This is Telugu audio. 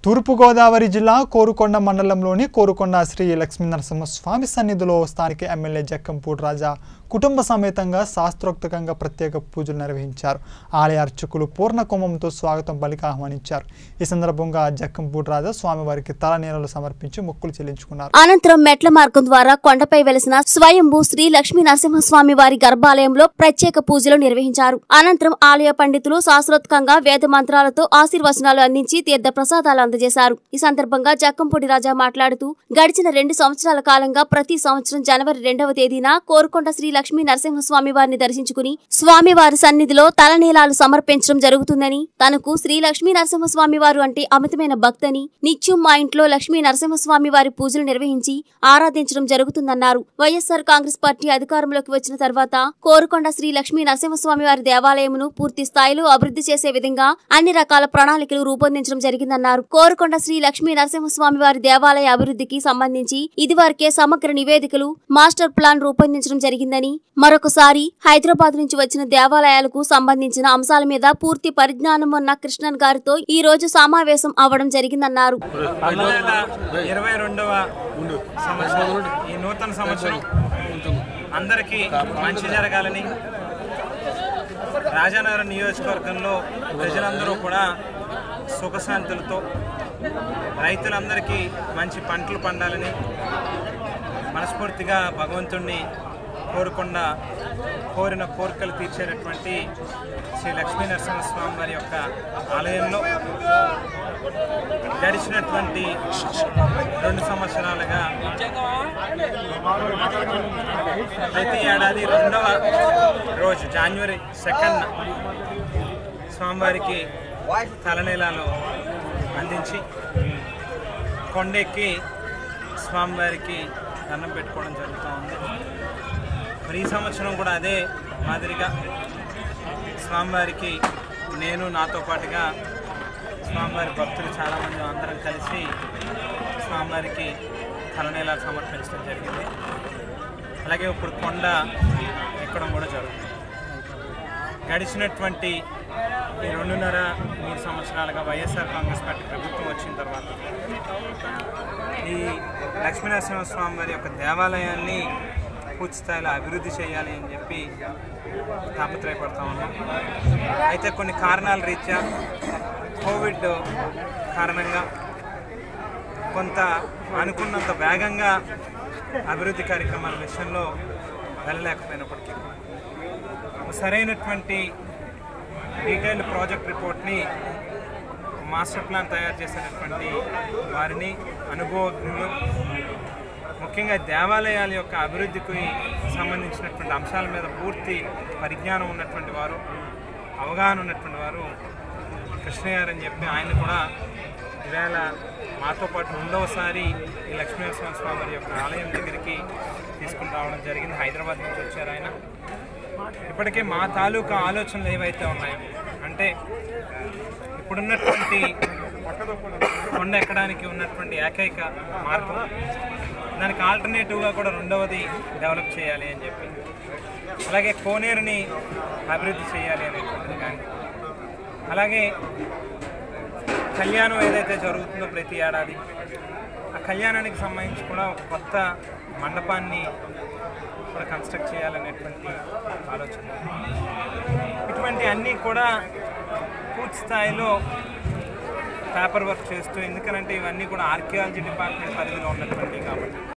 తూర్పుగోదావరి జిల్లా కోరుకొండ మండలంలోని కోరుకొండ శ్రీ లక్ష్మీ నరసింహస్వామి సన్నిధిలో స్థానిక ఎమ్మెల్యే జక్కంపూడి రాజా కుటుంబ సమేతంగా శాస్త్రోక్తకంగా ప్రత్యేక పూజలు నిర్వహించారు ఆలయ అర్చకులు పూర్ణ కుంభంతో స్వాగతం పలికి ఆహ్వానించారు ఈ సందర్భంగా జక్కంపూడి రాజా స్వామివారికి తలనీలలు సమర్పించి మొక్కులు చెల్లించుకున్నారు అనంతరం మెట్ల మార్గం ద్వారా కొండపై వెలిసిన స్వయంభూ శ్రీ లక్ష్మీ నరసింహస్వామి వారి గర్భాలయంలో ప్రత్యేక పూజలు నిర్వహించారు అనంతరం ఆలయ పండితులు శాస్త్రోత్కంగా వేద మంత్రాలతో ఆశీర్వచనాలు అందించి తీర్థ ప్రసాదాలు అందజేశారు ఈ సందర్భంగా జక్కంపూడి రాజా మాట్లాడుతూ గడిచిన రెండు సంవత్సరాల కాలంగా ప్రతి సంవత్సరం జనవరి రెండవ తేదీన కోరుకొండ శ్రీ లక్ష్మీ నరసింహస్వామి వారిని దర్శించుకుని స్వామివారి సన్నిధిలో తలనీలాలు సమర్పించడం జరుగుతుందని తనకు శ్రీ లక్ష్మీ నరసింహస్వామి వారు అంటే అమితమైన భక్తని నిత్యం మా ఇంట్లో లక్ష్మీ నరసింహస్వామి వారి పూజలు నిర్వహించి ఆరాధించడం జరుగుతుందన్నారు వైఎస్ఆర్ కాంగ్రెస్ పార్టీ అధికారంలోకి వచ్చిన తర్వాత కోరుకొండ శ్రీ లక్ష్మీ నరసింహస్వామి వారి దేవాలయమును పూర్తి స్థాయిలో అభివృద్ధి చేసే విధంగా అన్ని రకాల ప్రణాళికలు రూపొందించడం జరిగిందన్నారు కోరుకొండ శ్రీ లక్ష్మీ నరసింహస్వామి వారి దేవాలయ అభివృద్ధికి సంబంధించి ఇదివరకే సమగ్ర నివేదికలు మాస్టర్ ప్లాన్ రూపొందించడం జరిగిందని మరొకసారి హైదరాబాద్ నుంచి వచ్చిన దేవాలయాలకు సంబంధించిన అంశాల మీద పూర్తి పరిజ్ఞానం ఉన్న కృష్ణన్ గారితో ఈ రోజు సమావేశం అవడం జరిగిందన్నారు రెండు వేల ఇరవై రెండవ సంవత్సరం ఈ నూతన సంవత్సరం అందరికీ మంచి జరగాలని రాజానగరం నియోజకవర్గంలో ప్రజలందరూ కూడా సుఖశాంతులతో రైతులందరికీ మంచి పంటలు పండాలని మనస్ఫూర్తిగా భగవంతుణ్ణి కోరుకుండా కోరిన కోరికలు తీర్చేటటువంటి శ్రీ లక్ష్మీ నరసింహస్వామి వారి యొక్క ఆలయంలో గడిచినటువంటి రెండు సంవత్సరాలుగా ప్రతి ఏడాది రెండవ రోజు జనవరి సెకండ్ స్వామివారికి తలనీలాలు అందించి కొండెక్కి స్వామివారికి దండం పెట్టుకోవడం జరుగుతూ ఉంది మరి ఈ సంవత్సరం కూడా అదే మాదిరిగా స్వామివారికి నేను నాతో పాటుగా స్వామివారి భక్తులు చాలామంది అందరం కలిసి స్వామివారికి తలనీలాలు సమర్పించడం జరిగింది అలాగే ఇప్పుడు కొండ ఎక్కడం కూడా జరుగుతుంది గడిచినటువంటి ఈ రెండున్నర మూడు సంవత్సరాలుగా వైఎస్ఆర్ కాంగ్రెస్ పార్టీ ప్రభుత్వం వచ్చిన తర్వాత ఈ లక్ష్మీనరసింహస్వామి వారి యొక్క దేవాలయాన్ని పూర్తి స్థాయిలో అభివృద్ధి చేయాలి అని చెప్పి తాపత్రయపడతా ఉన్నాం అయితే కొన్ని కారణాల రీత్యా కోవిడ్ కారణంగా కొంత అనుకున్నంత వేగంగా అభివృద్ధి కార్యక్రమాల విషయంలో వెళ్ళలేకపోయినప్పటికీ సరైనటువంటి డీటెయిల్డ్ ప్రాజెక్ట్ రిపోర్ట్ని మాస్టర్ ప్లాన్ తయారు చేసేటటువంటి వారిని అనుభవజ్ఞులు ముఖ్యంగా దేవాలయాల యొక్క అభివృద్ధికి సంబంధించినటువంటి అంశాల మీద పూర్తి పరిజ్ఞానం ఉన్నటువంటి వారు అవగాహన ఉన్నటువంటి వారు కృష్ణయ్య గారు అని చెప్పి ఆయన కూడా ఈవేళ మాతో పాటు రెండవసారి ఈ లక్ష్మీనరసింహ స్వామి వారి యొక్క ఆలయం దగ్గరికి తీసుకుని రావడం జరిగింది హైదరాబాద్ నుంచి వచ్చారు ఆయన ఇప్పటికే మా తాలూకా ఆలోచనలు ఏవైతే ఉన్నాయో అంటే ఇప్పుడున్నటువంటి కొండ ఎక్కడానికి ఉన్నటువంటి ఏకైక మార్గం దానికి ఆల్టర్నేటివ్గా కూడా రెండవది డెవలప్ చేయాలి అని చెప్పి అలాగే కోనేరుని అభివృద్ధి చేయాలి అనేటువంటిది కానీ అలాగే కళ్యాణం ఏదైతే జరుగుతుందో ప్రతి ఏడాది ఆ కళ్యాణానికి సంబంధించి కూడా ఒక కొత్త మండపాన్ని కూడా కన్స్ట్రక్ట్ చేయాలనేటువంటి ఆలోచన ఇటువంటి అన్నీ కూడా పూర్తి స్థాయిలో పేపర్ వర్క్ చేస్తూ ఎందుకనంటే ఇవన్నీ కూడా ఆర్కియాలజీ డిపార్ట్మెంట్ పరిధిలో ఉన్నటువంటి కాబట్టి